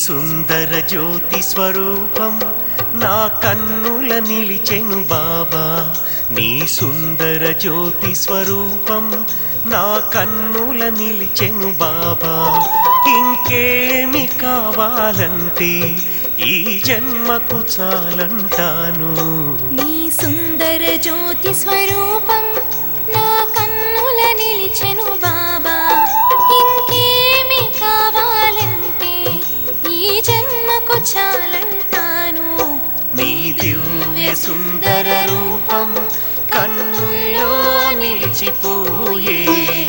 సుందర జ్యోతి స్వరూపం నా కన్నుల నిలిచెను బాబా నీ సుందర జ్యోతి స్వరూపం నా కన్నుల నిలిచెను బాబా ఇంకేమి కావాలంటే ఈ జన్మకు చాలంటాను నీ సుందర జ్యోతి స్వరూపం నా కన్నుల నిలిచెను బాబా ఇంకేమి కావాలంటే ఈ జన్మకు చాలంటాను నీ దివ్య సుందర రూపం కన్నుల్లో నిలిచిపోయే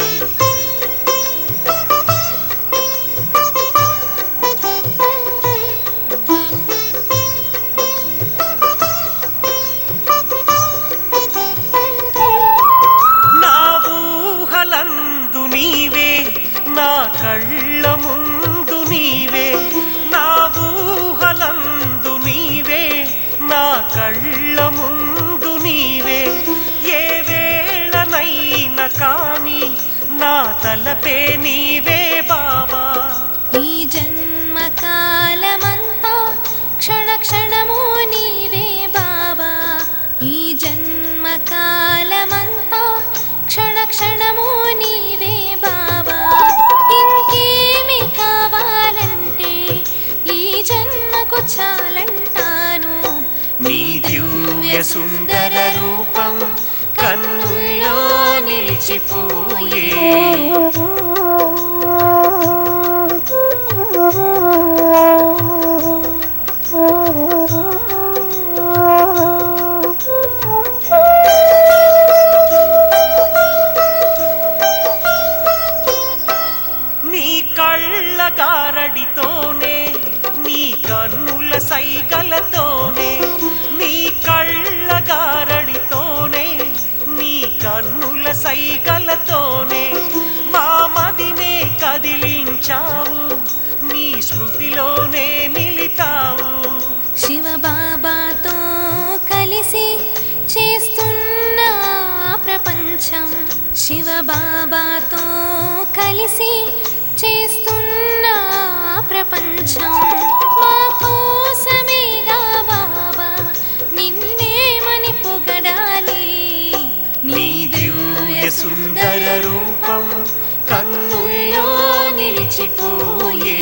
నా ఊహలందు నీవే నా కళ్ళ ముందు నీవే నా ఊహలందు నీవే నా కళ్ళ ముందు నీవే ఏ వేళనైనా కాని నా తలపే నీవే బాబా ఈ జన్మ కాలమంతా క్షణ క్షణము నీవే బాబా ఈ జన్మ కాలమంతా క్షణ క్షణము నీవే బాబా ఇంకేమి కావాలంటే ఈ జన్మకు చాలంటాను నీ దివ్య సుందర రూపం కన్నుల్లో నిలిచిపోయే నీ కళ్ళ గారడితోనే నీ కన్నుల సైగలతోనే నీ కళ్ళ గారడితోనే నీ కన్నుల సైగలతోనే మా మదినే కదిలించావు నీ స్మృతిలోనే నిలిపావు శివ బాబాతో కలిసి చేస్తున్న ఆ ప్రపంచం శివ బాబాతో కలిసి చేస్తున్న ఆ ప్రపంచం మా కోసమేగా బాబా నిన్నేమని పొగడాలి నీ దివ్య సుందర రూపం కన్నుల్లో నిలిచిపోయే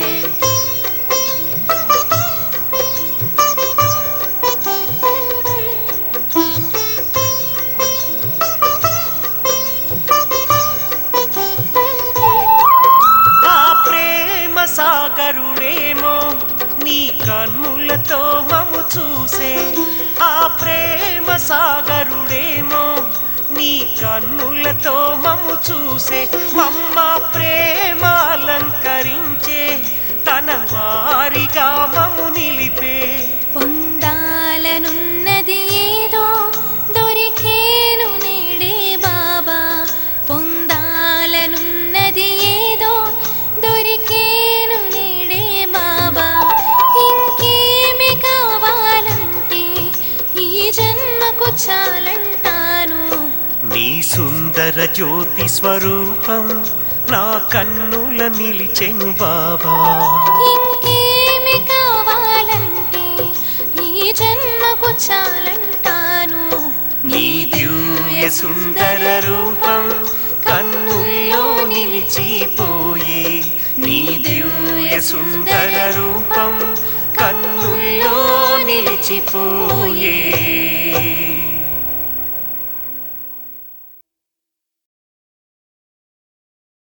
ఆ ప్రేమ సాగరుడేమో నీ కన్నులతో మము చూసే ఆ ప్రేమ సాగరుడేమో నీ కన్నులతో మము చూసే మమ్మ ప్రేమ అలంకరించే తన వారిగా మము నిలిపే పొందాలనున్నది ఏదో దొరికేను నేడే బాబా పొందాలనున్నది ఏదో దొరికేను నేడే బాబా ఇంకేమి కావాలంటే ఈ జన్మకు చాలంటాను నీ సుందర జ్యోతి స్వరూపం నా కన్నుల నిలిచెను బాబా ఇంకేమి కావాలంటే ఈ జన్మకు చాలంటాను నీ దివ్య సుందర రూపం కన్నుల్లో నిలిచిపోయే నీ దివ్య సుందర రూపం కన్నుల్లో నిలిచిపోయే